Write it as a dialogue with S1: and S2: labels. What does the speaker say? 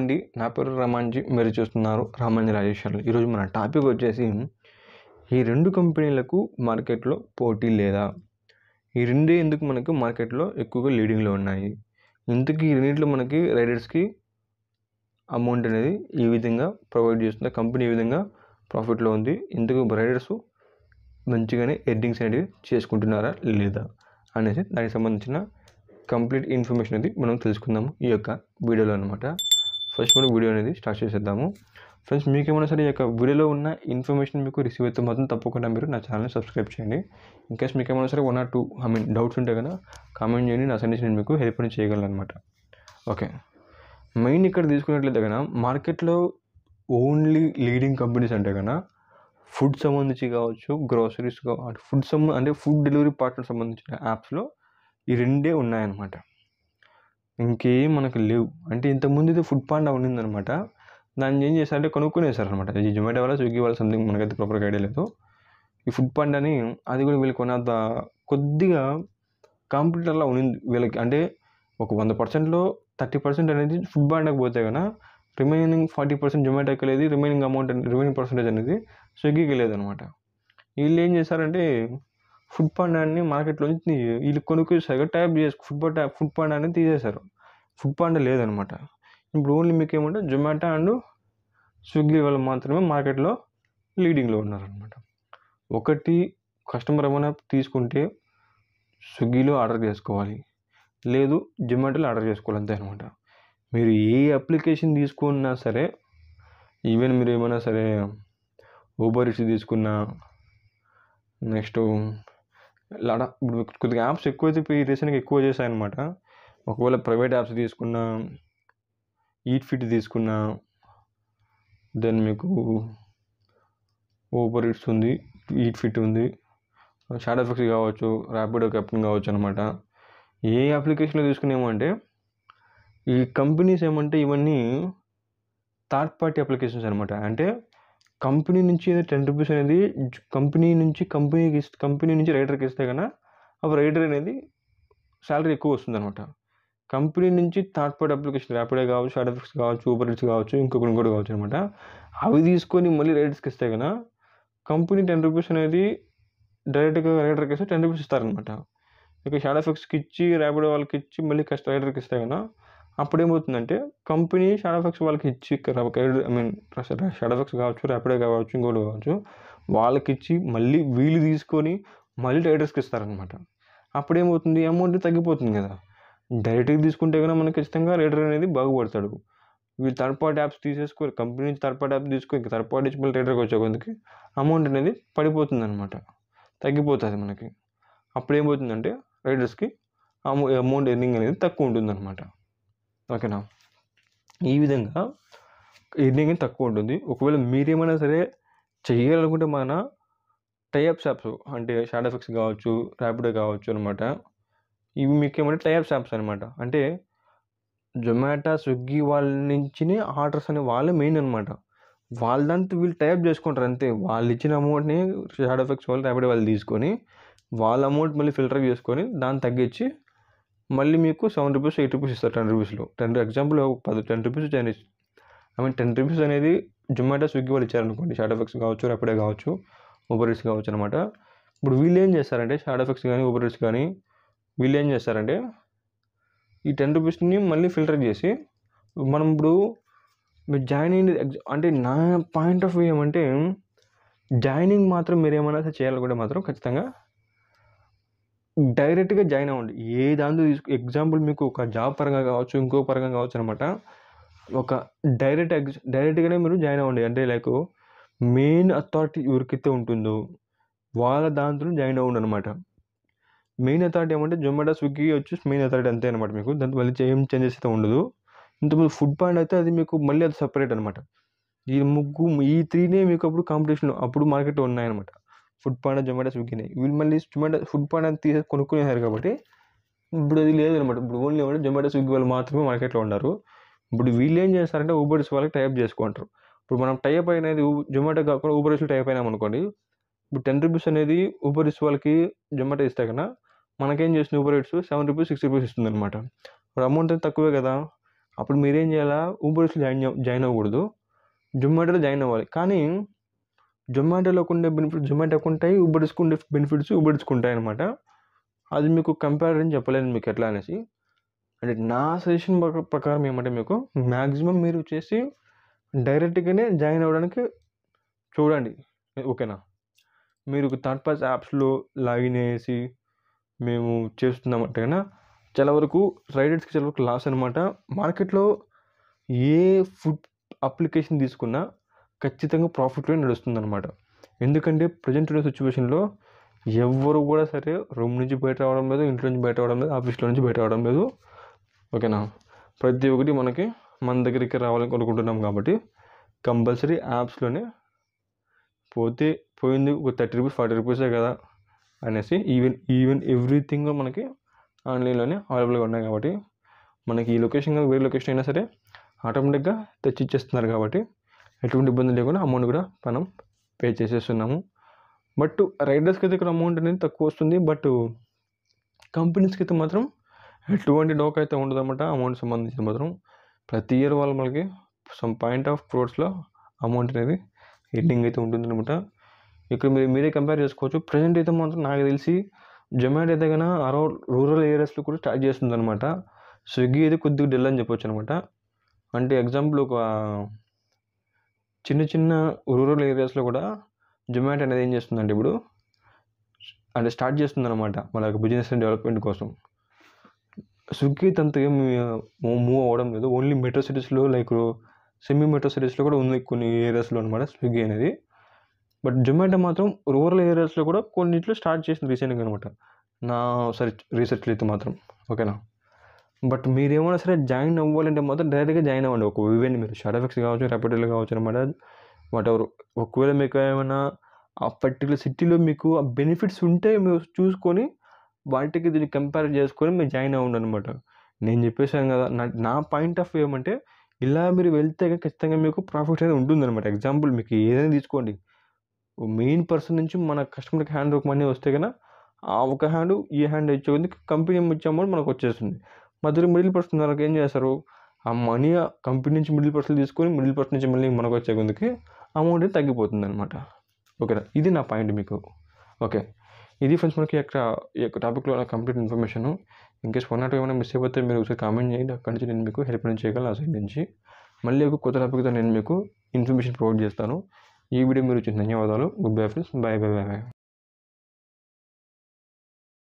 S1: అండి నా పేరు రమాంజీ మీరు చూస్తున్నారు రామాంజీ రాజేశ్వర్లు ఈరోజు మన టాపిక్ వచ్చేసి ఈ రెండు కంపెనీలకు మార్కెట్లో పోటీ లేదా ఈ రెండే ఎందుకు మనకు మార్కెట్లో ఎక్కువగా లీడింగ్లో ఉన్నాయి ఇంతకీ ఈ రెండింటిలో మనకి రైడర్స్కి అమౌంట్ అనేది ఈ విధంగా ప్రొవైడ్ చేస్తుంది కంపెనీ ఈ విధంగా ప్రాఫిట్లో ఉంది ఇందుకు రైడర్స్ మంచిగానే ఎర్నింగ్స్ అనేవి చేసుకుంటున్నారా లేదా అనేసి దానికి సంబంధించిన కంప్లీట్ ఇన్ఫర్మేషన్ అనేది మనం తెలుసుకుందాము ఈ యొక్క వీడియోలో అనమాట ఫస్ట్ మనం వీడియో అనేది స్టార్ట్ చేసేద్దాము ఫ్రెండ్స్ మీకు ఏమైనా సరే ఈ యొక్క వీడియోలో ఉన్న ఇన్ఫర్మేషన్ మీకు రిసీవ్ అయితే మాత్రం తప్పకుండా మీరు నా ఛానల్ని సబ్స్క్రైబ్ చేయండి ఇన్ కేస్ మీకు ఏమైనా సరే one or two I mean doubts ఉంటే కదా కామెంట్ చేయండి నా సజెషన్ నేను మీకు హెల్ప్ అని చేయగలను అనమాట ఓకే మెయిన్ ఇక్కడ తీసుకున్నట్లయితే కనుక మార్కెట్లో ఓన్లీ లీడింగ్ కంపెనీస్ అంటే కనుక ఫుడ్ సంబంధించి కావచ్చు గ్రోసరీస్ కావచ్చు ఫుడ్ సంబంధ అంటే ఫుడ్ డెలివరీ పార్ట్నర్ సంబంధించిన యాప్స్లో ఈ రెండే ఉన్నాయన్నమాట ఇంకేం మనకు లేవు అంటే ఇంతకుముందు అయితే ఫుడ్ పాండా ఉండిందనమాట దాన్ని ఏం చేశారంటే కొనుక్కునేసారనమాట ఈ జొమాటో వల్ల స్విగ్గీ వల్ల సంథింగ్ మనకైతే ప్రాపర్గా ఐడియా లేదు ఈ ఫుడ్ పాండాని అది కూడా వీళ్ళు కొనంత కొద్దిగా కాంపిటీటర్లా ఉండింది వీళ్ళకి అంటే ఒక వంద పర్సెంట్లో థర్టీ పర్సెంట్ అనేది ఫుడ్ పాండాకి పోతే కనుక రిమైనింగ్ ఫార్టీ పర్సెంట్ జొమాటోకి లేదు రిమైనింగ్ అమౌంట్ రిమైనింగ్ పర్సెంటేజ్ అనేది స్విగ్గీకి లేదనమాట వీళ్ళు ఏం చేశారంటే ఫుడ్ పాండాని మార్కెట్లోంచి వీళ్ళు కొనుక్కొచ్చాక టైప్ చేసుకు ఫుడ్ పాండా ఫుడ్ పాండా అనేది తీసేశారు ఫుడ్ పాండా లేదనమాట ఇప్పుడు ఓన్లీ మీకు ఏమంటే జొమాటో అండ్ స్విగ్గీ వాళ్ళు మాత్రమే మార్కెట్లో లీడింగ్లో ఉన్నారనమాట ఒకటి కస్టమర్ ఏమైనా తీసుకుంటే స్విగ్గీలో ఆర్డర్ చేసుకోవాలి లేదు జొమాటోలో ఆర్డర్ చేసుకోవాలి అంతే అనమాట మీరు ఏ అప్లికేషన్ తీసుకున్నా సరే ఈవెన్ మీరు ఏమైనా సరే ఊబర్ ఇట్స్ తీసుకున్నా నెక్స్ట్ లాడా ఇప్పుడు కొద్దిగా యాప్స్ ఎక్కువైతే పోయి రీసెంట్గా ఎక్కువ చేశాయన్నమాట ఒకవేళ ప్రైవేట్ యాప్స్ తీసుకున్నా ఈట్ ఫిట్ తీసుకున్నా దెన్ మీకు ఊబర్ ఇట్స్ ఉంది ఈట్ ఫిట్ ఉంది షాడో ఫిక్స్ కావచ్చు ర్యాపిడో కెప్టెన్ కావచ్చు అనమాట ఏ అప్లికేషన్లో తీసుకునేమంటే ఈ కంపెనీస్ ఏమంటే ఇవన్నీ థర్డ్ పార్టీ అప్లికేషన్స్ అనమాట అంటే కంపెనీ నుంచి టెన్ రూపీస్ అనేది కంపెనీ నుంచి కంపెనీకి కంపెనీ నుంచి రైడర్కి ఇస్తే కన్నా అప్పుడు రైడర్ అనేది శాలరీ ఎక్కువ వస్తుంది అనమాట కంపెనీ నుంచి థర్డ్ పార్టీ అప్లికేషన్ ర్యాపిడో కావచ్చు షాడోఫిక్స్ కావచ్చు ఊబర్ ఇట్స్ కావచ్చు ఇంకొకటి ఇంకోటి కావచ్చు అనమాట అవి తీసుకొని మళ్ళీ రైడర్స్కి ఇస్తే కన్నా కంపెనీ టెన్ రూపీస్ అనేది డైరెక్ట్గా రైడర్కి ఇస్తే టెన్ రూపీస్ ఇస్తారనమాట ఇక షాడోఫిక్స్కి ఇచ్చి ర్యాపిడో వాళ్ళకి ఇచ్చి మళ్ళీ కష్ట రైడర్కి ఇస్తే కన్నా అప్పుడు ఏమవుతుందంటే కంపెనీ షాడోఫెక్స్ వాళ్ళకి ఇచ్చి ఐ మీన్ షాడోఫెక్స్ కావచ్చు ర్యాపిడో కావచ్చు ఇంకోటి కావచ్చు వాళ్ళకి ఇచ్చి మళ్ళీ వీళ్ళు తీసుకొని మళ్ళీ రైడర్స్కి ఇస్తారనమాట అప్పుడు ఏమవుతుంది అమౌంట్ తగ్గిపోతుంది కదా డైరెక్ట్గా తీసుకుంటే కనుక మనకి ఖచ్చితంగా రైడర్ అనేది బాగుపడతాడు వీళ్ళు థర్డ్ పార్టీ యాప్స్ తీసేసుకొని కంపెనీ నుంచి థర్డ్ పార్టీ యాప్ తీసుకొని థర్డ్ పార్టీ నుంచి మళ్ళీ రైడర్కి వచ్చే కొందుకి అమౌంట్ అనేది పడిపోతుంది అనమాట తగ్గిపోతుంది మనకి అప్పుడు ఏమవుతుందంటే రైడర్స్కి అమౌంట్ ఎర్నింగ్ అనేది తక్కువ ఉంటుంది అనమాట ఓకేనా ఈ విధంగా ఎర్నింగ్ తక్కువ ఉంటుంది ఒకవేళ మీరేమైనా సరే చెయ్యాలనుకుంటే మన టైఅప్స్ యాప్స్ అంటే షాడోఫిక్స్ కావచ్చు ర్యాపిడో కావచ్చు అనమాట ఇవి మీకు ఏమంటే టైఅప్స్ యాప్స్ అనమాట అంటే జొమాటో స్విగ్గీ వాళ్ళ నుంచి ఆర్డర్స్ అనే వాళ్ళే మెయిన్ అనమాట వాళ్ళంతా వీళ్ళు టైప్ చేసుకుంటారు అంతే వాళ్ళు ఇచ్చిన అమౌంట్ని షాడోఫిక్స్ వాళ్ళు ర్యాపిడో వాళ్ళు తీసుకొని వాళ్ళ అమౌంట్ మళ్ళీ ఫిల్టర్ చేసుకొని దాన్ని తగ్గించి మళ్ళీ మీకు సెవెన్ రూపీస్ ఎయిట్ రూపీస్ ఇస్తారు టెన్ రూపీస్లో టెన్ ఎగ్జాంపుల్ పది ten rupees Chinese I mean ten rupees అనేది జొమాటో స్విగ్గీ వాళ్ళు ఇచ్చారనుకోండి షాడోఫెక్స్ కావచ్చు ర్యాపిడో కావచ్చు ఊబర్ ఈట్స్ కావచ్చు అనమాట ఇప్పుడు వీళ్ళు ఏం చేస్తారంటే షాడోఫెక్స్ కానీ ఊబర్ ఈట్స్ కానీ వీళ్ళు ఏం చేస్తారంటే ఈ టెన్ రూపీస్ని మళ్ళీ ఫిల్టర్ చేసి మనం ఇప్పుడు మీరు జాయిన్ అయింది అంటే నా పాయింట్ ఆఫ్ వ్యూ ఏమంటే జాయినింగ్ మాత్రం మీరు ఏమైనా చేయాలనుకుంటే మాత్రం ఖచ్చితంగా డైరెక్ట్గా జాయిన్ అవ్వండి ఏ దాంట్లో తీసుకు ఎగ్జాంపుల్ మీకు ఒక జాబ్ పరంగా కావచ్చు ఇంకో పరంగా కావచ్చు అనమాట ఒక డైరెక్ట్ ఎగ్జ డైరెక్ట్గానే మీరు జాయిన్ అవ్వండి అంటే లైక్ మెయిన్ అథారిటీ ఎవరికైతే ఉంటుందో వాళ్ళ దాంట్లో జాయిన్ అవ్వండి అనమాట మెయిన్ అథారిటీ ఏమంటే జొమాటో స్విగ్గీ వచ్చి మెయిన్ అథారిటీ అంతే అనమాట మీకు దాంతో మళ్ళీ ఏం చేంజెస్ అయితే ఉండదు ఇంతకుముందు ఫుడ్ పాయింట్ అయితే అది మీకు మళ్ళీ అది సపరేట్ అనమాట ఈ ముగ్గు ఈ త్రీనే మీకు అప్పుడు కాంపిటీషన్ అప్పుడు మార్కెట్లో ఉన్నాయన్నమాట ఫుడ్ పాండా జొమాటో స్విగ్గీనే వీళ్ళు మళ్ళీ జొమాటో ఫుడ్ పాండా తీసేసి కొనుక్కునేసారు కాబట్టి ఇప్పుడు అది లేదనమాట ఇప్పుడు ఓన్లీ ఏమంటే జొమాటో స్విగ్గీ వాళ్ళు మాత్రమే మార్కెట్లో ఉన్నారు ఇప్పుడు వీళ్ళు ఏం చేస్తారంటే ఊబర్స్ వాళ్ళకి టైప్ చేసుకుంటారు ఇప్పుడు మనం టైప్ అనేది జొమాటో కాకుండా ఊబర్ ఇట్స్ టైప్ అయినాం అనుకోండి ఇప్పుడు టెన్ రూపీస్ అనేది ఊబర్ ఇట్స్ వాళ్ళకి జొమాటో ఇస్తే కన్నా మనకేం చేస్తుంది Uber Eats seven rupees six rupees ఇస్తుంది అనమాట ఇప్పుడు అమౌంట్ తక్కువే కదా అప్పుడు మీరేం చేయాలా ఊబర్స్లో జాయిన్ అవ్- జాయిన్ అవ్వకూడదు జొమాటోలో జాయిన్ అవ్వాలి కానీ జొమాటోలోకి ఉండే బెనిఫిట్స్ జొమాటోకి ఉంటాయి ఊబర్స్కి ఉండే బెనిఫిట్స్ ఊబర్స్కి ఉంటాయి అనమాట అది మీకు కంపారిజన్ చెప్పలేను మీకు ఎట్లా అనేసి అంటే నా సజెషన్ ప్రకారం ఏమంటే మీకు మ్యాక్సిమం మీరు వచ్చేసి డైరెక్ట్గానే జాయిన్ అవ్వడానికి చూడండి ఓకేనా మీరు థర్డ్ పార్టీ యాప్స్లో లాగిన్ అయ్యేసి మేము చేస్తున్నామంటే కన్నా చాలా వరకు రైడర్స్కి చాలా వరకు లాస్ అనమాట మార్కెట్లో ఏ ఫుడ్ అప్లికేషన్ తీసుకున్నా ఖచ్చితంగా ప్రాఫిట్లో నడుస్తుంది అనమాట ఎందుకంటే ప్రజెంట్ ఉన్న సిచ్యువేషన్లో ఎవరు కూడా సరే రూమ్ నుంచి బయట రావడం లేదు ఇంట్లో నుంచి బయట రావడం లేదు ఆఫీస్లో నుంచి బయట రావడం లేదు ఓకేనా ప్రతి ఒక్కటి మనకి మన దగ్గరికి రావాలని కోరుకుంటున్నాం కాబట్టి కంపల్సరీ యాప్స్లోనే పోతే పోయింది ఒక థర్టీ రూపీస్ ఫార్టీ రూపీసే కదా అనేసి ఈవెన్ ఈవెన్ ఎవ్రీథింగ్ మనకి ఆన్లైన్లోనే అవైలబుల్గా ఉన్నాయి కాబట్టి మనకి ఈ లొకేషన్ కాదు వేరే లొకేషన్ అయినా సరే ఆటోమేటిక్గా తెచ్చి ఇచ్చేస్తున్నారు కాబట్టి ఎటువంటి ఇబ్బంది లేకుండా అమౌంట్ కూడా మనం పే చేసేస్తున్నాము బట్ రైడర్స్కి అయితే ఇక్కడ అమౌంట్ అనేది తక్కువ వస్తుంది బట్ కంపెనీస్కి అయితే మాత్రం ఎటువంటి డోక్ అయితే ఉండదు అనమాట అమౌంట్ సంబంధించి మాత్రం ప్రతి ఇయర్ వాళ్ళు మనకి సమ్ పాయింట్ ఆఫ్ క్రోడ్స్లో అమౌంట్ అనేది ఎండింగ్ అయితే ఉంటుంది అనమాట ఇక్కడ మీరు మీరే కంపేర్ చేసుకోవచ్చు ప్రజెంట్ అయితే మాత్రం నాకు తెలిసి జొమాటో అయితే కన్నా అరౌండ్ రూరల్ ఏరియాస్లో కూడా స్టార్ట్ చేస్తుంది అనమాట స్విగ్గీ అయితే కొద్దిగా డెల్ అని చెప్పొచ్చు అనమాట అంటే ఎగ్జాంపుల్ ఒక చిన్న చిన్న రూరల్ ఏరియాస్లో కూడా జొమాటో అనేది ఏం చేస్తుందంటే ఇప్పుడు అంటే స్టార్ట్ చేస్తుంది అనమాట మన బిజినెస్ డెవలప్మెంట్ కోసం స్విగ్గీ తంతగా మూవ్ అవ్వడం లేదు ఓన్లీ మెట్రో సిటీస్లో లైక్ సెమీ మెట్రో సిటీస్లో కూడా ఉంది కొన్ని ఏరియాస్లో అనమాట స్విగ్గీ అనేది బట్ జొమాటో మాత్రం రూరల్ ఏరియాస్లో కూడా కొన్నిట్లో స్టార్ట్ చేసింది రీసెంట్గా అనమాట నా సర్చ్ రీసెర్చ్లో అయితే మాత్రం ఓకేనా బట్ మీరు ఏమైనా సరే జాయిన్ అవ్వాలంటే మాత్రం డైరెక్ట్గా జాయిన్ అవ్వండి ఒక ఈవెంట్ మీరు షాడోఫిక్స్ కావచ్చు ర్యాపిడోలో కావచ్చు అనమాట వాట్ ఎవరు ఒకవేళ మీకు ఏమైనా ఆ పర్టికులర్ సిటీలో మీకు ఆ బెనిఫిట్స్ ఉంటే మీరు చూసుకొని వాటికి దీన్ని కంపేర్ చేసుకొని మీరు జాయిన్ అవ్వండి అనమాట నేను చెప్పేసాను కదా నా నా పాయింట్ ఆఫ్ వ్యూ ఏమంటే ఇలా మీరు వెళ్తే కనుక ఖచ్చితంగా మీకు ప్రాఫిట్ అనేది ఉంటుందన్నమాట ఎగ్జాంపుల్ మీకు ఏదైనా తీసుకోండి మెయిన్ పర్సన్ నుంచి మన కస్టమర్కి హ్యాండ్ ఒక మనీ వస్తే కన్నా ఆ ఒక హ్యాండ్ ఈ హ్యాండ్ ఇచ్చే కొద్ది కంపెనీ ఇచ్చే అమౌంట్ మనకు వచ్చేస్తుంది మధ్యలో మిడిల్ పర్సన్ వాళ్ళకి ఏం చేస్తారు ఆ మనీ కంపెనీ నుంచి మిడిల్ పర్సన్ తీసుకొని మిడిల్ పర్సన్ నుంచి మళ్ళీ మనకు వచ్చే కొద్దికి అమౌంట్ అనేది తగ్గిపోతుంది అనమాట ఓకేనా ఇది నా పాయింట్ మీకు ఓకే ఇది ఫ్రెండ్స్ మనకి యొక్క ఈ యొక్క టాపిక్లో నా complete information in case one not ఏమైనా మిస్ అయిపోతే మీరు ఒకసారి కామెంట్ చేయండి అక్కడి నుంచి నేను మీకు హెల్ప్ అనేది చేయగలను ఆ సైడ్ నుంచి మళ్ళీ ఒక కొత్త టాపిక్తో నేను మీకు ఇన్ఫర్మేషన్ ప్రొవైడ్ చేస్తాను ఈ వీడియో మీరు వచ్చిన ధన్యవాదాలు good bye friends bye bye bye bye